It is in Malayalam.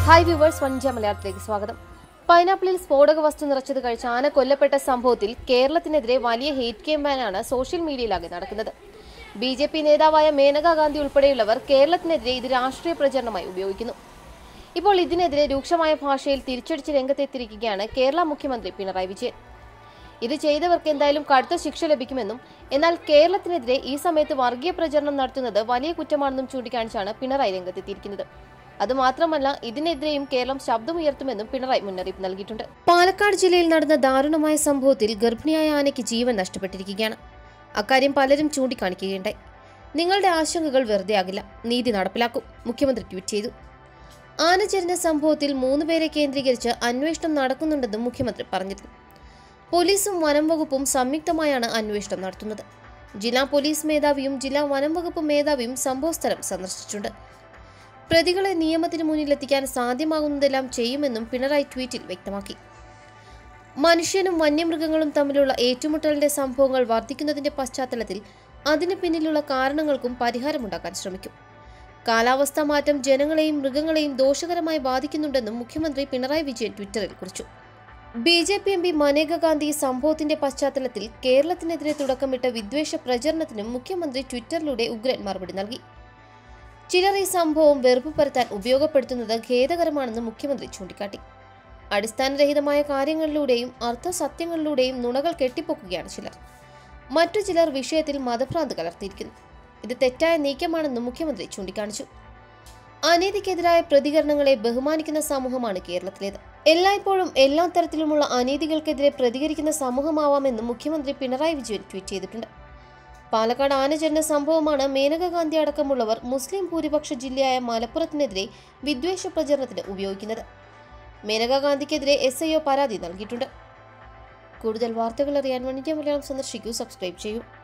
ഹായ് വ്യൂവേഴ്സ് വഞ്ച മലയാളത്തിലേക്ക് സ്വാഗതം പൈനാപ്പിളിൽ സ്ഫോടക വസ്തു നിറച്ചത് കഴിച്ച് ആന കൊല്ലപ്പെട്ട സംഭവത്തിൽ കേരളത്തിനെതിരെ വലിയ ഹേറ്റ് ക്യാമ്പയിനാണ് സോഷ്യൽ മീഡിയയിലാകെ നടക്കുന്നത് ബി ജെ പി നേതാവായ മേനകാ ഗാന്ധി ഉൾപ്പെടെയുള്ളവർ കേരളത്തിനെതിരെ ഇത് രാഷ്ട്രീയ പ്രചരണമായി ഉപയോഗിക്കുന്നു ഇപ്പോൾ ഇതിനെതിരെ രൂക്ഷമായ ഭാഷയിൽ തിരിച്ചടിച്ച് രംഗത്തെത്തിയിരിക്കുകയാണ് കേരള മുഖ്യമന്ത്രി പിണറായി വിജയൻ ഇത് ചെയ്തവർക്ക് എന്തായാലും കടുത്ത ശിക്ഷ ലഭിക്കുമെന്നും എന്നാൽ കേരളത്തിനെതിരെ ഈ സമയത്ത് വർഗീയ പ്രചരണം നടത്തുന്നത് വലിയ കുറ്റമാണെന്നും ചൂണ്ടിക്കാണിച്ചാണ് പിണറായി രംഗത്തെത്തിയിരിക്കുന്നത് അതുമാത്രമല്ല ഇതിനെതിരെയും കേരളം ശബ്ദമുയർത്തുമെന്നും പിണറായി മുന്നറിയിപ്പ് നൽകിയിട്ടുണ്ട് പാലക്കാട് ജില്ലയിൽ നടന്ന ദാരുണമായ സംഭവത്തിൽ ഗർഭിണിയായ ആനയ്ക്ക് ജീവൻ നഷ്ടപ്പെട്ടിരിക്കുകയാണ് അക്കാര്യം പലരും ചൂണ്ടിക്കാണിക്കുകയുണ്ടായി നിങ്ങളുടെ ആശങ്കകൾ വെറുതെയാകില്ല നീതി നടപ്പിലാക്കും മുഖ്യമന്ത്രി ട്വീറ്റ് ചെയ്തു ആന ചെരിഞ്ഞ സംഭവത്തിൽ മൂന്നുപേരെ കേന്ദ്രീകരിച്ച് അന്വേഷണം നടക്കുന്നുണ്ടെന്നും മുഖ്യമന്ത്രി പറഞ്ഞിരുന്നു പോലീസും വനം വകുപ്പും സംയുക്തമായാണ് അന്വേഷണം നടത്തുന്നത് ജില്ലാ പോലീസ് മേധാവിയും ജില്ലാ വനം വകുപ്പ് മേധാവിയും സംഭവസ്ഥലം സന്ദർശിച്ചിട്ടുണ്ട് പ്രതികളെ നിയമത്തിന് മുന്നിലെത്തിക്കാൻ സാധ്യമാകുന്നതെല്ലാം ചെയ്യുമെന്നും പിണറായി ട്വീറ്റിൽ വ്യക്തമാക്കി മനുഷ്യനും വന്യമൃഗങ്ങളും തമ്മിലുള്ള ഏറ്റുമുട്ടലിന്റെ സംഭവങ്ങൾ വർദ്ധിക്കുന്നതിന്റെ പശ്ചാത്തലത്തിൽ അതിന് പിന്നിലുള്ള കാരണങ്ങൾക്കും പരിഹാരമുണ്ടാക്കാൻ ശ്രമിക്കും കാലാവസ്ഥാ മാറ്റം ജനങ്ങളെയും മൃഗങ്ങളെയും ദോഷകരമായി ബാധിക്കുന്നുണ്ടെന്നും മുഖ്യമന്ത്രി പിണറായി വിജയൻ ട്വിറ്ററിൽ കുറിച്ചു B J P M P Maneka Gandhi സംഭവത്തിന്റെ പശ്ചാത്തലത്തിൽ കേരളത്തിനെതിരെ തുടക്കമിട്ട വിദ്വേഷ പ്രചരണത്തിനും മുഖ്യമന്ത്രി ട്വിറ്ററിലൂടെ ഉഗ്രൻ മറുപടി നൽകി ചിലർ ഈ സംഭവം വെറുപ്പ് പരത്താൻ ഉപയോഗപ്പെടുത്തുന്നത് ഖേദകരമാണെന്ന് മുഖ്യമന്ത്രി ചൂണ്ടിക്കാട്ടി അടിസ്ഥാനരഹിതമായ കാര്യങ്ങളിലൂടെയും അർത്ഥസത്യങ്ങളിലൂടെയും നുണകൾ കെട്ടിപ്പൊക്കുകയാണ് ചിലർ മറ്റു ചിലർ വിഷയത്തിൽ മതഭ്രാന്ത് കലർത്തിയിരിക്കുന്നു ഇത് തെറ്റായ നീക്കമാണെന്നും മുഖ്യമന്ത്രി ചൂണ്ടിക്കാണിച്ചു അനീതിക്കെതിരായ പ്രതികരണങ്ങളെ ബഹുമാനിക്കുന്ന സമൂഹമാണ് കേരളത്തിലേത് എല്ലായ്പ്പോഴും എല്ലാ തരത്തിലുമുള്ള അനീതികൾക്കെതിരെ പ്രതികരിക്കുന്ന സമൂഹമാവാമെന്നും മുഖ്യമന്ത്രി പിണറായി വിജയൻ ട്വീറ്റ് ചെയ്തിട്ടുണ്ട് പാലക്കാട് ആനചരണ സംഭവമാണ് മേനക ഗാന്ധി അടക്കമുള്ളവർ മുസ്ലിം ഭൂരിപക്ഷ ജില്ലയായ മലപ്പുറത്തിനെതിരെ വിദ്വേഷ പ്രചരണത്തിന് ഉപയോഗിക്കുന്നത് മേനക ഗാന്ധിക്കെതിരെ എസ് ഐ ഒ പരാതി നൽകിയിട്ടുണ്ട് കൂടുതൽ വാർത്തകൾ അറിയാൻ വണിജ്യ മലയാളം സന്ദർശിക്കൂ സബ്സ്ക്രൈബ് ചെയ്യൂ